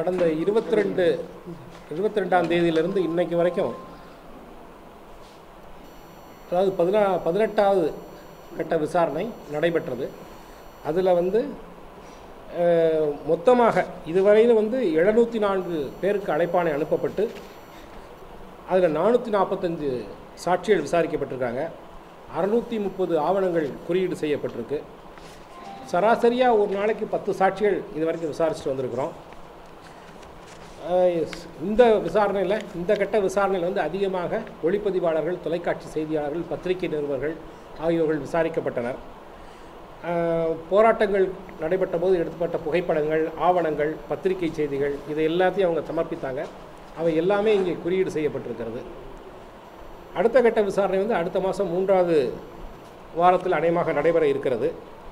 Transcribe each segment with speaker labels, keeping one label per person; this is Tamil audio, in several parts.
Speaker 1: கடந்த இருபத்தி ரெண்டு இருபத்தி ரெண்டாம் தேதியிலிருந்து இன்னைக்கு வரைக்கும் அதாவது பதினா பதினெட்டாவது கட்ட விசாரணை நடைபெற்றது அதில் வந்து அஹ், மொத்தமாக இதுவரையில் வந்து எழுநூற்றி நான்கு பேருக்கு அழைப்பாணை அனுப்பப்பட்டு அதில் நானூற்றி நாற்பத்தஞ்சு சாட்சிகள் விசாரிக்கப்பட்டிருக்காங்க அறுநூற்றி முப்பது ஆவணங்கள் குறியீடு செய்யப்பட்டிருக்கு சராசரியாக ஒரு நாளைக்கு பத்து சாட்சிகள் இது வரைக்கும் விசாரிச்சுட்டு வந்திருக்கிறோம் அஹ் இந்த விசாரணையில் இந்த கட்ட விசாரணையில் வந்து அதிகமாக ஒளிப்பதிவாளர்கள் தொலைக்காட்சி செய்தியாளர்கள் பத்திரிகை நிருபர்கள் ஆகியோர்கள் விசாரிக்கப்பட்டனர் அஹ் போராட்டங்கள் நடைபெற்ற போது எடுக்கப்பட்ட புகைப்படங்கள் ஆவணங்கள் பத்திரிகை செய்திகள் இது எல்லாத்தையும் அவங்க சமர்ப்பித்தாங்க அவை எல்லாமே இங்கே குறியீடு செய்யப்பட்டிருக்கிறது அடுத்த கட்ட விசாரணை வந்து அடுத்த மாதம் மூன்றாவது வாரத்தில் அநேகமாக நடைபெற இருக்கிறது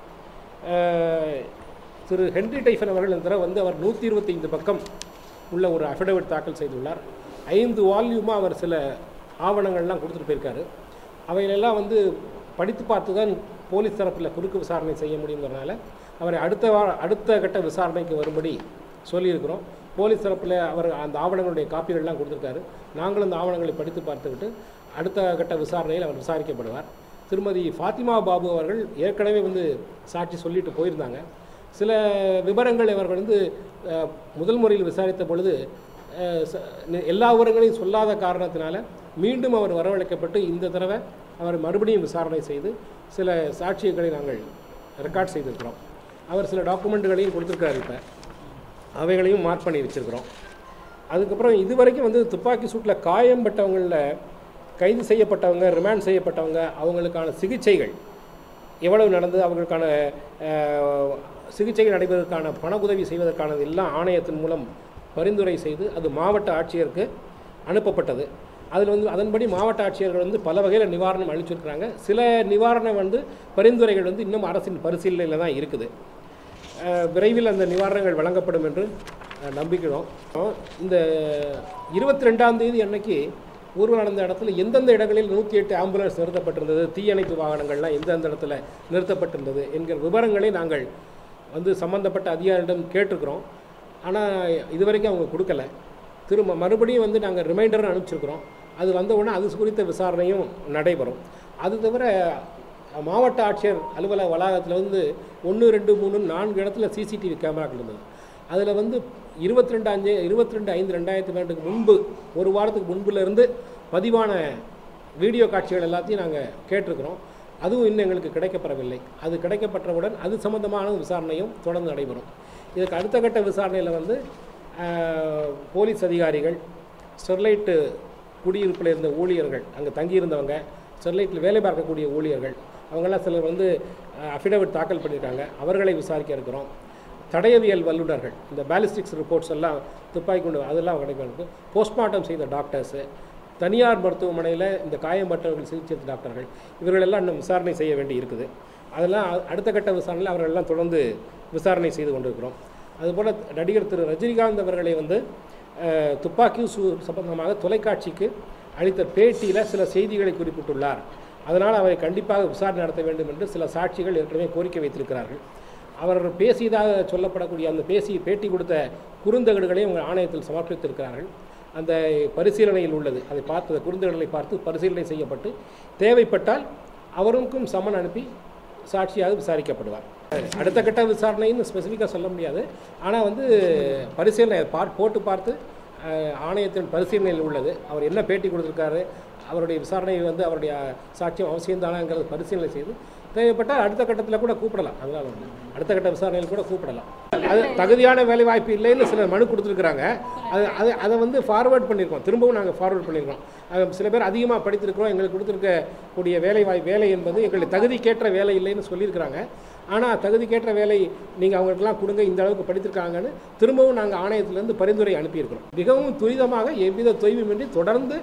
Speaker 1: அஹ் திரு ஹென்ரி டைஃபன் அவர்கள் இந்த தடவை வந்து அவர் நூற்றி இருபத்தைந்து பக்கம் உள்ள ஒரு அஃபிடவிட் தாக்கல் செய்துள்ளார் ஐந்து வால்யூமாக அவர் சில ஆவணங்கள்லாம் கொடுத்துட்டு போயிருக்காரு அவைகளெல்லாம் வந்து படித்து பார்த்து தான் போலீஸ் தரப்பில் குறுக்கு விசாரணை செய்ய முடியுங்கிறனால அவரை அடுத்த வார அடுத்த கட்ட விசாரணைக்கு வரும்படி சொல்லியிருக்கிறோம் போலீஸ் தரப்பில் அவர் அந்த ஆவணங்களுடைய காப்பிகள்லாம் கொடுத்துருக்காரு நாங்களும் அந்த ஆவணங்களை படித்து பார்த்துக்கிட்டு அடுத்த கட்ட விசாரணையில் அவர் விசாரிக்கப்படுவார் திருமதி ஃபாத்திமா பாபு அவர்கள் ஏற்கனவே வந்து சாட்சி சொல்லிட்டு போயிருந்தாங்க சில விவரங்கள் இவர்கள் வந்து அஹ், முதல் முறையில் விசாரித்த பொழுது அஹ், ச- நி- எல்லா விவரங்களையும் சொல்லாத காரணத்தினால மீண்டும் அவர் வரவழைக்கப்பட்டு இந்த தடவை அவர் மறுபடியும் விசாரணை செய்து சில சாட்சியங்களை நாங்கள் ரெக்கார்ட் செய்திருக்கிறோம் அவர் சில டாக்குமெண்ட்டுகளையும் கொடுத்துருக்காரு இப்போ அவைகளையும் மார்க் பண்ணி வச்சுருக்கிறோம் அதுக்கப்புறம் இதுவரைக்கும் வந்து துப்பாக்கி சூட்டில் காயம்பட்டவங்களில் கைது செய்யப்பட்டவங்க ரிமாண்ட் செய்யப்பட்டவங்க அவங்களுக்கான சிகிச்சைகள் எவ்வளவு நடந்தது அவங்களுக்கான அஹ், சிகிச்சைகள் நடைபெறுவதற்கான பண உதவி செய்வதற்கானது எல்லாம் ஆணையத்தின் மூலம் பரிந்துரை செய்து அது மாவட்ட ஆட்சியருக்கு அனுப்பப்பட்டது அதில் வந்து அதன்படி மாவட்ட ஆட்சியர்கள் வந்து பல வகையில் நிவாரணம் அளிச்சிருக்கிறாங்க சில நிவாரணம் வந்து பரிந்துரைகள் வந்து இன்னும் அரசின் பரிசீலனையில் தான் இருக்குது அஹ், விரைவில் அந்த நிவாரணங்கள் வழங்கப்படும் என்று அஹ், நம்பிக்கிறோம் இந்த இருபத்தி ரெண்டாம் தேதி அன்னைக்கு ஊர்வலம் நடந்த இடத்துல எந்தெந்த இடங்களில் நூற்றி எட்டு ஆம்புலன்ஸ் நிறுத்தப்பட்டிருந்தது தீயணைப்பு வாகனங்கள்லாம் எந்தெந்த இடத்துல நிறுத்தப்பட்டிருந்தது என்கிற விவரங்களை நாங்கள் வந்து சம்பந்தப்பட்ட அதிகாரியிடம் கேட்டிருக்கிறோம் ஆனால் இதுவரைக்கும் அவங்க கொடுக்கல திரும்ப மறுபடியும் வந்து நாங்கள் ரிமைண்டர் அனுப்பிச்சிருக்கிறோம் அது வந்த உடனே அது குறித்த விசாரணையும் நடைபெறும் அது தவிர மாவட்ட ஆட்சியர் அலுவலக வளாகத்தில் வந்து ஒன்று ரெண்டு மூணு நான்கு இடத்துல சிசிடிவி கேமராக்கள் இருந்தது அதில் வந்து இருபத்தி ரெண்டு அஞ்சு இருபத்தி ரெண்டு ஐந்து ரெண்டாயிரத்தி பன்னெண்டுக்கு முன்பு ஒரு வாரத்துக்கு முன்புலேருந்து பதிவான வீடியோ காட்சிகள் எல்லாத்தையும் நாங்கள் கேட்டிருக்கிறோம் அதுவும் இன்னும் எங்களுக்கு கிடைக்கப்பெறவில்லை அது கிடைக்கப்பட்டவுடன் அது சம்பந்தமான விசாரணையும் தொடர்ந்து நடைபெறும் இதுக்கு அடுத்த கட்ட விசாரணையில் வந்து ஆஹ், போலீஸ் அதிகாரிகள் ஸ்டெர்லைட்டு குடியிருப்பில் இருந்த ஊழியர்கள் அங்கே தங்கியிருந்தவங்க ஸ்டெர்லைட்டில் வேலை பார்க்கக்கூடிய ஊழியர்கள் அவங்கெல்லாம் சிலர் வந்து அஃபிடவிட் தாக்கல் பண்ணியிருக்காங்க அவர்களை விசாரிக்க இருக்கிறோம் தடயவியல் வல்லுநர்கள் இந்த பேலிஸ்டிக்ஸ் ரிப்போர்ட்ஸ் எல்லாம் துப்பாக்கி கொண்டு அதெல்லாம் கிடைக்கிறது போஸ்ட்மார்ட்டம் செய்த டாக்டர்ஸு தனியார் மருத்துவமனையில் இந்த காயம்பட்டவர்கள் சிகிச்சை டாக்டர்கள் இவர்களெல்லாம் இன்னும் விசாரணை செய்ய வேண்டி இருக்குது அதெல்லாம் அ- அடுத்த கட்ட விசாரணையில் அவர்களெல்லாம் தொடர்ந்து விசாரணை செய்து கொண்டிருக்கிறோம் அதுபோல் நடிகர் திரு ரஜினிகாந்த் அவர்களை வந்து அஹ், துப்பாக்கி சூ சம்பந்தமாக தொலைக்காட்சிக்கு அளித்த பேட்டியில் சில செய்திகளை குறிப்பிட்டுள்ளார் அதனால் அவரை கண்டிப்பாக விசாரணை நடத்த வேண்டும் என்று சில சாட்சிகள் ஏற்கனவே கோரிக்கை வைத்திருக்கிறார்கள் அவர் பேசியதாக சொல்லப்படக்கூடிய அந்த பேசி பேட்டி கொடுத்த குறுந்தகடுகளை உங்கள் ஆணையத்தில் சமர்ப்பித்திருக்கிறார்கள் அந்த பரிசீலனையில் உள்ளது அதை பார்த்து அந்த குறுந்தகடுகளை பார்த்து பரிசீலனை செய்யப்பட்டு தேவைப்பட்டால் அவருக்கும் சம்மன் அனுப்பி சாட்சியாக விசாரிக்கப்படுவார் அடுத்த கட்ட விசாரணைன்னு ஸ்பெசிஃபிக்காக சொல்ல முடியாது ஆனால் வந்து பரிசீலனை பார் போட்டு பார்த்து அஹ், ஆணையத்தின் பரிசீலனையில் உள்ளது அவர் என்ன பேட்டி கொடுத்துருக்காரு அவருடைய விசாரணை வந்து அவருடைய சாட்சியம் அவசியம்தானாங்கிறது பரிசீலனை செய்து தேவைப்பட்டால் அடுத்த கட்டத்தில் கூட கூப்பிடலாம் அதனால் வந்து அடுத்த கட்ட விசாரணையில் கூட கூப்பிடலாம் அது தகுதியான வேலை வாய்ப்பு இல்லைன்னு சிலர் மனு கொடுத்துருக்குறாங்க அது அது அதை வந்து ஃபார்வர்ட் பண்ணியிருக்கோம் திரும்பவும் நாங்கள் ஃபார்வர்ட் பண்ணியிருக்கோம் அது சில பேர் அதிகமாக படித்திருக்கிறோம் எங்களுக்கு கொடுத்துருக்கக்கூடிய வேலை வாய் வேலை என்பது எங்களுக்கு தகுதிக்கேற்ற வேலை இல்லைன்னு சொல்லியிருக்கிறாங்க ஆனால் தகுதிக்கேற்ற வேலை நீங்கள் அவங்களுக்கெல்லாம் கொடுங்க இந்த அளவுக்கு படித்திருக்காங்கன்னு திரும்பவும் நாங்கள் ஆணையத்திலேருந்து பரிந்துரை அனுப்பியிருக்கிறோம் மிகவும் துரிதமாக எவ்வித தொய்வுமின்றி தொடர்ந்து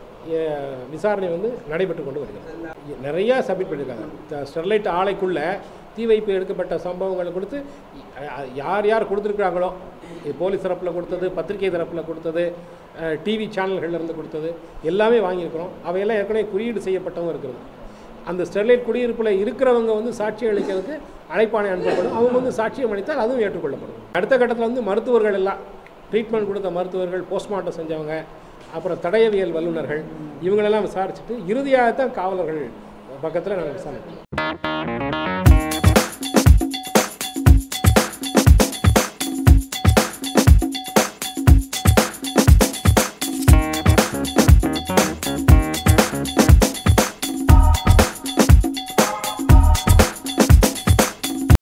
Speaker 1: அஹ், விசாரணை வந்து நடைபெற்று கொண்டு வருகிறது நிறையா சப்மிட் பண்ணியிருக்காங்க த- ஸ்டெர்லைட் ஆலைக்குள்ள தீ வைப்பு எடுக்கப்பட்ட சம்பவங்களை கொடுத்து அஹ், யார் யார் கொடுத்துருக்குறாங்களோ இது போலீஸ் தரப்பில் கொடுத்தது பத்திரிகை தரப்பில் கொடுத்தது டிவி சேனல்கள்ல இருந்து கொடுத்தது எல்லாமே வாங்கியிருக்கிறோம் அவையெல்லாம் ஏற்கனவே குறியீடு செய்யப்பட்டவும் இருக்கிறது அந்த ஸ்டெர்லைட் குடியிருப்பில் இருக்கிறவங்க வந்து சாட்சி அளிக்கிறதுக்கு அழைப்பாணை அனுப்பப்படும் அவங்க வந்து சாட்சியம் அளித்தால் அதுவும் ஏற்றுக்கொள்ளப்படும் அடுத்த கட்டத்தில் வந்து மருத்துவர்கள் எல்லாம் ட்ரீட்மெண்ட் கொடுத்த மருத்துவர்கள் போஸ்ட்மார்ட்டம் செஞ்சவங்க அப்புறம் தடயவியல் வல்லுநர்கள் இவங்களெல்லாம் விசாரிச்சுட்டு இறுதியாக தான் காவலர்கள் பக்கத்தில் நாங்கள் விசாரிப்போம்